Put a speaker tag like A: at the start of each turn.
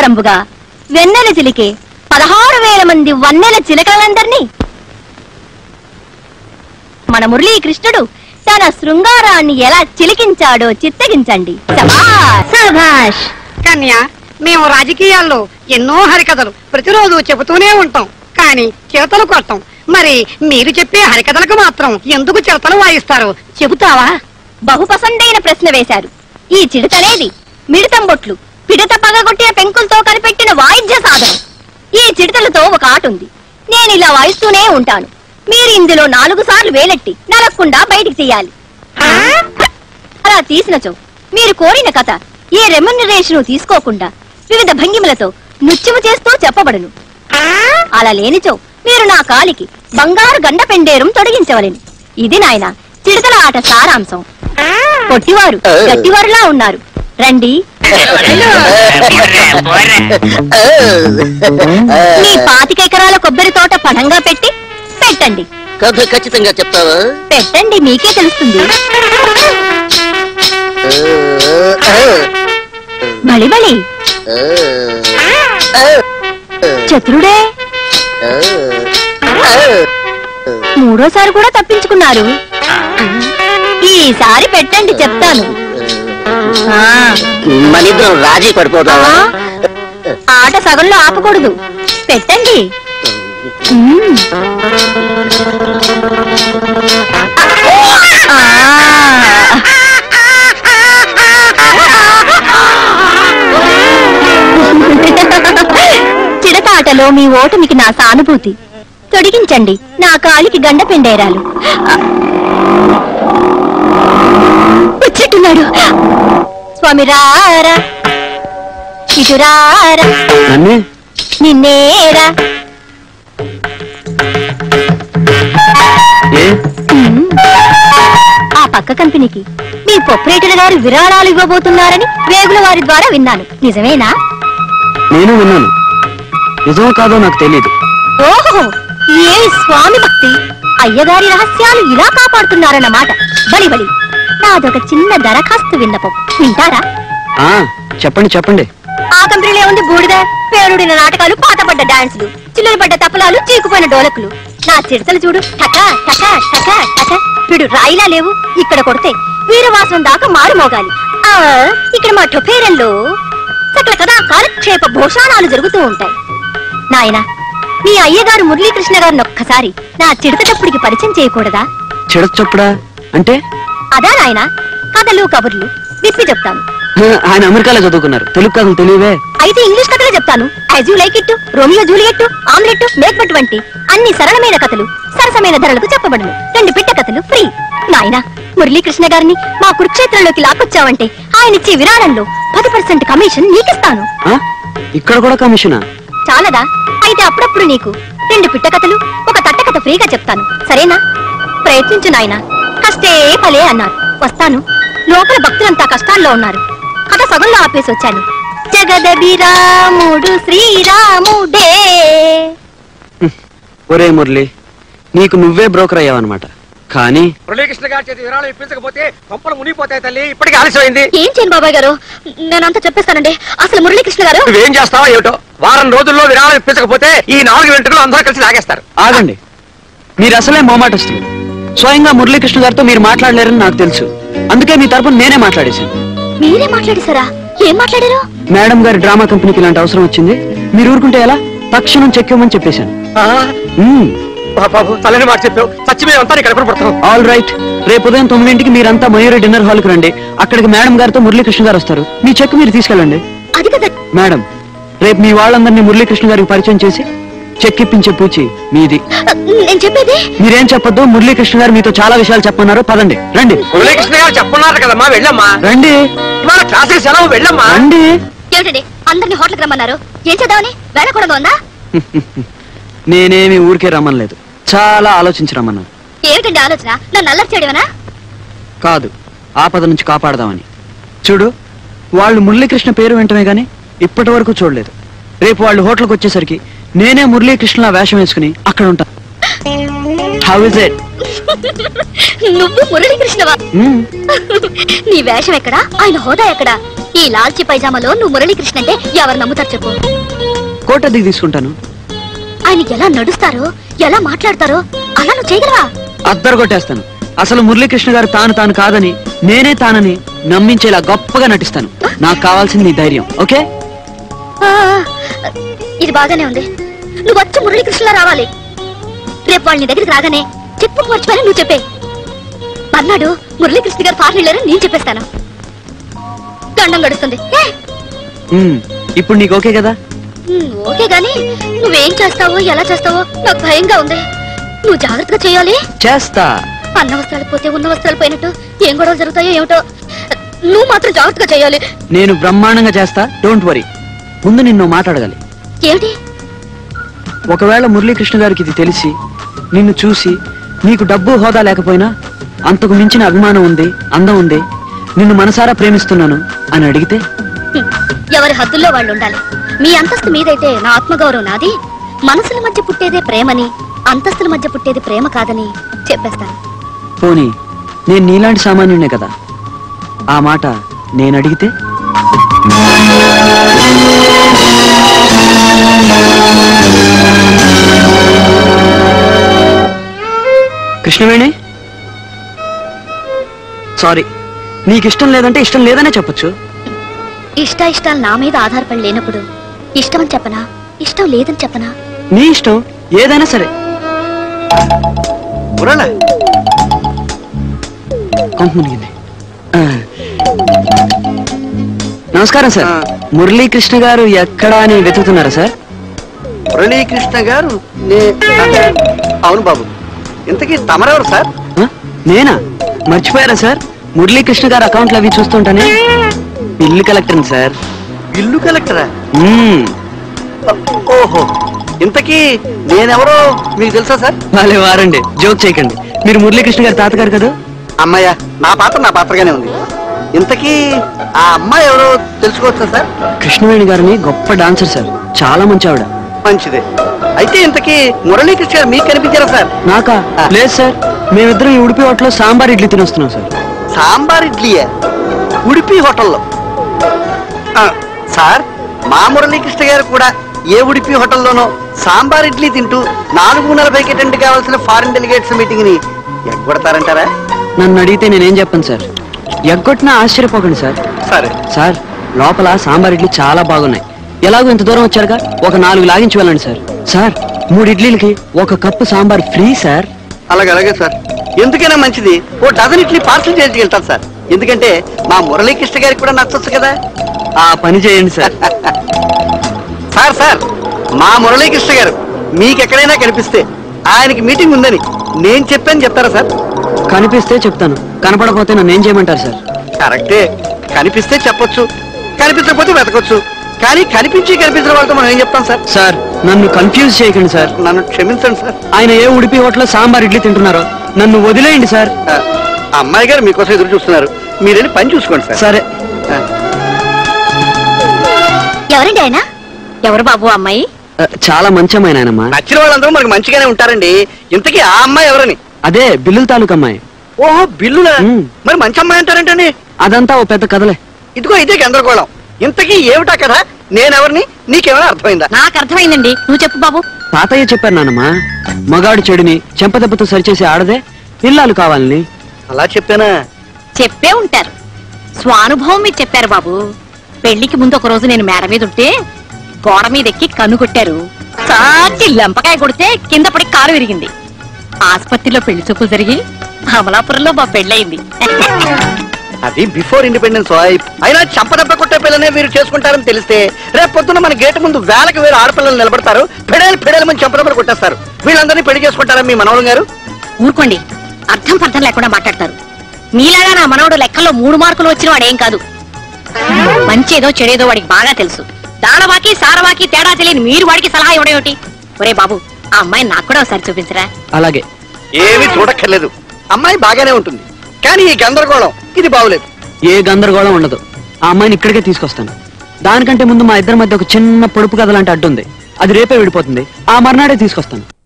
A: ప్రకారంబుగా వెన్నెల చిలికే పదహారు వేల మంది వన్నెల చిలకలందరినీ మన మురళీకృష్ణుడు తన శృంగారాన్ని ఎలా చిలికించాడో చిత్తగించండి శభాష్ శభాష్
B: కన్య మేము రాజకీయాల్లో ఎన్నో హరికథలు ప్రతిరోజు చెబుతూనే ఉంటాం కానీ చిరతలు కొట్టం మరి మీరు చెప్పే హరికథలకు మాత్రం ఎందుకు చిరతలు వాయిస్తారు చెబుతావా
A: బహుపసందైన ప్రశ్న వేశారు ఈ చిడతనేది మిడతం బొట్లు పిడత పగగొట్టిన పెంకులతో కనిపెట్టిన వాయిద్య సాధనం ఈ చిడతలతో ఒక ఆట ఉంది నేను ఇలా వాయిస్తూనే ఉంటాను మీరు ఇందులో నాలుగు సార్లు వేలెట్టి నరక్కుండా బయటికి తీయాలి అలా తీసినచో మీరు కోరిన కథ ఏ రెమ్యునరేషన్ తీసుకోకుండా వివిధ భంగిమలతో నృత్యము చేస్తూ చెప్పబడును అలా లేనిచో మీరు నా కాలికి బంగారు గండ పెండేరం తొడిగించవలెను ఇది నాయన చిడతల ఆట సారాంశం పొట్టివారు గట్టివారులా ఉన్నారు రండి మీ పాతిక ఎకరాల కొబ్బరి తోట పణంగా పెట్టి పెట్టండి
C: కథ ఖచ్చితంగా చెప్తావా
A: పెట్టండి మీకే తెలుస్తుంది బలి బలి చతురుడే మూడోసారి కూడా తప్పించుకున్నారు ఈసారి పెట్టండి చెప్తాను ఆ,
C: మనిద్దరం రాజీ
A: ఆ,
C: పడిపోతావా
A: ఆట సగంలో ఆపకూడదు పెట్టండి మ్మ్. ఆ. చిడతాటలో మీ ఓటమికి నా సానుభూతి తొడిగించండి నా కాలికి గండ పిండేరాలు వచ్చేట్టున్నాడు స్వామి రారా ఇటు రారా
D: నన్నే
A: నిన్నేరా
D: ఏ
A: ఉమ్. ఆ పక్క కంపెనీకి మీ ప్రొపరేటర్ గారు విరాళాలు ఇవ్వబోతున్నారని వేగుల వారి ద్వారా విన్నాను నిజమేనా
D: నేను విన్నాను నిజమో కాదో నాకు తెలియదు
A: ఓహో ఏ స్వామి భక్తి అయ్యగారి రహస్యాలు ఇలా కాపాడుతున్నారన్నమాట బలి బలి నాదొక చిన్న దరఖాస్తు విన్నపం వింటారా
D: ఆ చెప్పండి చెప్పండి
A: ఆ కంపెనీలో ఉంది బూడిద పేరుడిన నాటకాలు పాతపడ్డ డాన్సులు చిల్లర పడ్డ తపలాలు చీకుపోయిన డోలకులు నా చిడతలు చూడు టకా టకా టకా టకా వీడు రాయిలా లేవు ఇక్కడ కొడితే వీరవాసం దాకా మారు మోగాలి ఆ ఇక్కడ మా టొఫేరల్లో సకల కదా కాలక్షేప భోషానాలు జరుగుతూ ఉంటాయి నాయనా మీ అయ్యగారు మురళీకృష్ణ గారిని ఒక్కసారి నా చిడతటప్పుడికి పరిచయం చేయకూడదా
D: చెడ చొప్పుడా అంటే
A: అదా నాయనా కథలు కబుర్లు విప్పి చెప్తాను
D: హ, ఆయన అమెరికాలో చదువుకున్నారు తెలుగు కథలు తెలియవే
A: అయితే ఇంగ్లీష్ కథలే చెప్తాను as you like it Romeo Juliet Hamlet Macbeth వంటి అన్ని సరళమైన కథలు సరసమైన ధరలకు చెప్పబడును రెండు పిట్ట కథలు ఫ్రీ నాయనా మురళీకృష్ణ గారిని మా కురుక్షేత్రంలోకి లాక్కొచ్చావంటే ఆయన ఇచ్చే విరాళంలో పది పర్సెంట్ కమిషన్ నీకిస్తాను
D: ఆ? ఇక్కడ కూడా కమిషనా
A: చాలదా అయితే అప్పుడప్పుడు నీకు రెండు పిట్ట కథలు ఒక తట్ట కథ ఫ్రీగా చెప్తాను సరేనా ప్రయత్నించు నాయనా కష్టే ఫలే అన్నారు వస్తాను లోపల భక్తులంతా కష్టాల్లో ఉన్నారు కథ సగంలో ఆపేసి వచ్చాను జగదభిరాముడు శ్రీరాముడే
D: ఒరే మురళి నీకు నువ్వే బ్రోకర్ అయ్యావన్నమాట కానీ
E: మురళీకృష్ణ గారి చేతి విరాళం ఇప్పించకపోతే పంపలు మునిగిపోతాయి తల్లి ఇప్పటికే ఆలస్యమైంది
A: ఏం చేయను బాబాయ్ గారు నేనంతా చెప్పేస్తానండి అసలు మురళీకృష్ణ గారు
E: నువ్వేం చేస్తావో ఏమిటో వారం రోజుల్లో విరాళం ఇప్పించకపోతే ఈ నాలుగు వెంట్రుకలు అందరూ కలిసి లాగేస్తారు
D: ఆగండి మీరు అసలే మొమాటస్తుంది స్వయంగా మురళీకృష్ణ గారితో మీరు మాట్లాడలేరని నాకు తెలుసు అందుకే మీ తరపున నేనే మాట్లాడేశాను
A: మీరే మాట్లాడేశారా ఏం మాట్లాడారు
D: మేడం గారి డ్రామా కంపెనీకి ఇలాంటి అవసరం వచ్చింది మీరు ఊరుకుంటే ఎలా తక్షణం చెక్ ఇవ్వమని చెప్పేశాను
E: ఆ, బాబు తల్లని మాట చెప్పావు సత్యమే అంతా నీకు కనపడి పడతాం
D: ఆల్ రైట్ రేపు ఉదయం తొమ్మిదింటికి మీరంతా మయూరి డిన్నర్ హాల్ కి రండి అక్కడికి మేడం గారితో మురళీకృష్ణ గారు వస్తారు మీ చెక్ మీరు తీసుకెళ్ళండి
A: అది కదా
D: మేడం రేపు మీ వాళ్ళందరినీ మురళీకృష్ణ గారికి పరిచయం చేసి చెక్ ఇప్పించే పూచి మీది
A: నేను చెప్పేది
D: మీరేం చెప్పొద్దు మురళీకృష్ణ గారు మీతో చాలా విషయాలు చెప్పమన్నారు పదండి రండి
E: మురళీకృష్ణ గారు చెప్పున్నారు కదమ్మా వెళ్ళమ్మా
D: రండి
E: ఇవాళ క్లాసుకి సెలవు వెళ్ళమ్మా
D: రండి
A: ఏమిటండి అందరిని హోటల్కి రమ్మన్నారు ఏం చేద్దామని వెళ్ళకూడదు ఉందా
D: నేనేమి ఊరికే రమ్మనలేదు చాలా ఆలోచించి రమ్మన్నాను
A: ఏమిటండి ఆలోచన నన్ను అల్లరి చేయడమనా
D: కాదు ఆపద నుంచి కాపాడదామని చూడు వాళ్ళు మురళీకృష్ణ పేరు వెంటనే గాని ఇప్పటి వరకు చూడలేదు రేపు వాళ్ళు హోటల్కి వచ్చేసరికి నేనే మురళీకృష్ణ వేషం వేసుకుని అక్కడ ఉంటాను హౌ ఇస్ ఇట్
A: నువ్వు మురళీకృష్ణవా నీ వేషం ఎక్కడా ఆయన హోదా ఎక్కడా ఈ లాల్చి పైజామాలో నువ్వు మురళీకృష్ణ అంటే ఎవరు నమ్ముతారు చెప్పు
D: కోట దిగి తీసుకుంటాను
A: ఆయన ఎలా నడుస్తారో ఎలా మాట్లాడతారో అలా నువ్వు చేయగలవా
D: అద్దరు కొట్టేస్తాను అసలు మురళీకృష్ణ గారు తాను తాను కాదని నేనే తానని నమ్మించేలా గొప్పగా నటిస్తాను నాకు కావాల్సింది నీ ధైర్యం ఓకే
A: ఆ, ఇది బాగానే ఉంది నువ్వు వచ్చి మురళీకృష్ణలా రావాలి రేపు వాళ్ళ నీ దగ్గరికి రాగానే చెక్ బుక్ మర్చిపోయారని నువ్వు చెప్పే మర్నాడు మురళీకృష్ణ గారు ఫారెన్ వెళ్ళారని నేను చెప్పేస్తాను గండం గడుస్తుంది ఏ,
D: ఉమ్, ఇప్పుడు నీకు ఓకే కదా
A: ఉమ్, ఓకే గాని నువ్వేం చేస్తావో ఎలా చేస్తావో నాకు భయంగా ఉంది నువ్వు జాగ్రత్తగా చేయాలి
D: చేస్తా
A: అన్న వస్త్రాలు పోతే ఉన్న వస్త్రాలు పోయినట్టు ఏం గొడవలు జరుగుతాయో ఏమిటో నువ్వు మాత్రం జాగ్రత్తగా చేయాలి
D: నేను బ్రహ్మాండంగా చేస్తా డోంట్ వరీ ముందు నిన్ను మాట్లాడగాలి
A: ఏమిటి
D: ఒకవేళ మురళీకృష్ణ గారికి ఇది తెలిసి నిన్ను చూసి నీకు డబ్బు హోదా లేకపోయినా అంతకు మించిన అభిమానం ఉంది అందం ఉంది నిన్ను మనసారా ప్రేమిస్తున్నాను అని అడిగితే
A: హ్మ్. ఎవరి హద్దుల్లో వాళ్ళు ఉండాలి మీ అంతస్తు మీదైతే నా ఆత్మగౌరవం నాది మనసుల మధ్య పుట్టేదే ప్రేమని అంతస్తుల మధ్య పుట్టేది ప్రేమ కాదని చెప్పేస్తాను
D: పోనీ నేను నీలాంటి సామాన్యుడే కదా ఆ మాట నేను అడిగితే కృష్ణవేణి సారీ నీకు ఇష్టం లేదంటే ఇష్టం లేదనే చెప్పొచ్చు
A: ఇష్ట ఇష్టాలు నా మీద ఆధారపడి లేనప్పుడు ఇష్టం అని చెప్పనా ఇష్టం లేదని చెప్పనా
D: నీ ఇష్టం ఏదైనా సరే
E: మురళ
D: కొంప మునిగింది ఆ. నమస్కారం సార్
E: ఆ.
D: మురళీకృష్ణ గారు ఎక్కడా అని వెతుకుతున్నారా సార్
E: మురళీకృష్ణ గారు నే- అవును బాబు ఇంతకీ తమరెవరు సార్
D: ఆ? నేనా మర్చిపోయారా సార్ మురళీకృష్ణ గారు అకౌంట్లు అవి చూస్తుంటానే బిల్లు కలెక్టర్ సార్
E: ఇల్లు కలెక్టరా
D: మ్మ్.
E: ఓహో ఇంతకీ నేనెవరో మీకు తెలుసా సార్
D: వాళ్ళే వారండి జోక్ చేయకండి మీరు మురళీకృష్ణ గారి తాతగారు కదా
E: అమ్మయ్య నా పాత్ర నా పాత్రగానే ఉంది ఇంతకీ ఆ అమ్మాయి ఎవరో తెలుసుకోవచ్చా సార్
D: కృష్ణవేణి గారిని గొప్ప డాన్సర్ సార్ చాలా మంచి ఆవిడ
E: మంచిదే అయితే ఇంతకీ మురళీకృష్ణ గారు మీకు కనిపించారా సార్
D: నాకా లేదు సార్ మేమిద్దరం ఈ ఉడిపి హోటల్లో సాంబార్ ఇడ్లీ తినొస్తున్నాం సార్
E: సాంబార్ ఇడ్లీయే ఉడిపి హోటల్లో ఆ, సార్ మా మురళీకృష్ణ గారు కూడా ఏ ఉడిపి హోటల్లోనో సాంబార్ ఇడ్లీ తింటూ నాలుగు నలభైకి అటెండ్ కావాల్సిన ఫారిన్ డెలిగేట్స్ మీటింగ్ ని ఎగ్గొడతారంటారా
D: నన్ను అడిగితే నేనేం చెప్పను సార్ ఎగ్గొట్టినా ఆశ్చర్యపోకండి సార్
E: సరే
D: సార్ లోపల సాంబార్ ఇడ్లీ చాలా బాగున్నాయి ఎలాగో ఇంత దూరం వచ్చారుగా ఒక నాలుగు లాగించి వెళ్ళండి సార్ సార్ మూడు ఇడ్లీలకి ఒక కప్పు సాంబార్ ఫ్రీ సార్
E: అలాగే అలాగే సార్ ఎందుకైనా మంచిది ఓ డజన్ ఇడ్లీ పార్సల్ చేసి వెళ్తాను సార్ ఎందుకంటే మా మురళీకృష్ణ గారికి కూడా నచ్చొచ్చు కదా
D: ఆ పని చేయండి సార్
E: సార్ సార్ మా మురళీకృష్ణ గారు మీకు ఎక్కడైనా కనిపిస్తే ఆయనకి మీటింగ్ ఉందని నేను చెప్పాను చెప్తారా సార్
D: కనిపిస్తే చెప్తాను కనపడకపోతే నన్ను ఏం చేయమంటారు సార్
E: కరెక్టే కనిపిస్తే చెప్పొచ్చు కనిపించకపోతే వెతకొచ్చు కానీ కనిపించి కనిపించిన వాళ్ళతో మనం ఏం చెప్తాం సార్
D: సార్ నన్ను కన్ఫ్యూజ్ చేయకండి సార్
E: నన్ను క్షమించండి సార్
D: ఆయన ఏ ఉడిపి హోటల్లో సాంబార్ ఇడ్లీ తింటున్నారో నన్ను వదిలేయండి సార్
E: ఆ, ఆ అమ్మాయి గారు మీకోసం ఎదురు చూస్తున్నారు మీరు వెళ్ళి పని చూసుకోండి సార్
D: సరే
E: ఆ,
A: ఎవరండి ఆయన ఎవరు బాబు అమ్మాయి
D: ఆ, చాలా మంచి అమ్మాయి నాయనమ్మా
E: నచ్చిన వాళ్ళందరూ మనకు మంచిగానే ఉంటారండి ఇంతకీ ఆ అమ్మాయి ఎవరని
D: అదే బిల్లుల తాలూకు అమ్మాయి
E: ఓహో బిల్లులా
D: మ్.
E: మరి మంచి అమ్మాయి అంటారేంటండి
D: అదంతా ఓ పెద్ద కథలే
E: ఇదిగో ఇదే గందరగోళం ఇంతకీ ఏమిటా కదా నేనెవరిని నీకేమైనా అర్థమైందా
A: నాకు అర్థమైందండి నువ్వు చెప్పు బాబు
D: తాతయ్య చెప్పారు నాన్నమ్మా మగాడు చెడుని చెంపదెబ్బతో సరిచేసే ఆడదే ఇల్లాలు కావాలని
E: అలా చెప్పానా
F: చెప్పే ఉంటారు స్వానుభవం మీరు చెప్పారు బాబు పెళ్లికి ముందు ఒక రోజు నేను మేడ మీద ఉంటే గోడ మీద ఎక్కి కన్ను కొట్టారు సాచి లెంపకాయ కొడితే కింద పడి కాలు విరిగింది ఆసుపత్రిలో పెళ్లి చూపులు జరిగి అమలాపురంలో మా పెళ్ళయింది
E: అది బిఫోర్ ఇండిపెండెన్స్ వైఫ్ అయినా చంపదెబ్బ కొట్టే పిల్లనే మీరు చేసుకుంటారని తెలిస్తే రేపు పొద్దున మన గేటు ముందు వేలకు వేరు ఆడపిల్లలు నిలబడతారు పెడేలు పెడేలు మంది చంపదెబ్బలు కొట్టేస్తారు వీళ్ళందరినీ పెళ్లి చేసుకుంటారా మీ మనవలం గారు
F: ఊరుకోండి అర్థం పర్థం లేకుండా మాట్లాడతారు మీలాగా నా మనవడు లెక్కల్లో మూడు మార్కులు వచ్చిన వాడేం కాదు మంచేదో చెడేదో వాడికి బాగా తెలుసు దానవాకి సారవాకి తేడా తెలియని మీరు వాడికి సలహా ఇవ్వడేమిటి ఒరే బాబు ఆ అమ్మాయి నాకు కూడా ఒకసారి చూపించరా
D: అలాగే
E: ఏమీ చూడక్కర్లేదు అమ్మాయి బాగానే ఉంటుంది కానీ ఈ గందరగోళం ఇది బాగులేదు
D: ఏ గందరగోళం ఉండదు ఆ అమ్మాయిని ఇక్కడికే తీసుకొస్తాను దానికంటే ముందు మా ఇద్దరి మధ్య ఒక చిన్న పొడుపు కథ లాంటి అడ్డు ఉంది అది రేపే విడిపోతుంది ఆ మర్నాడే తీసుకొస్తాను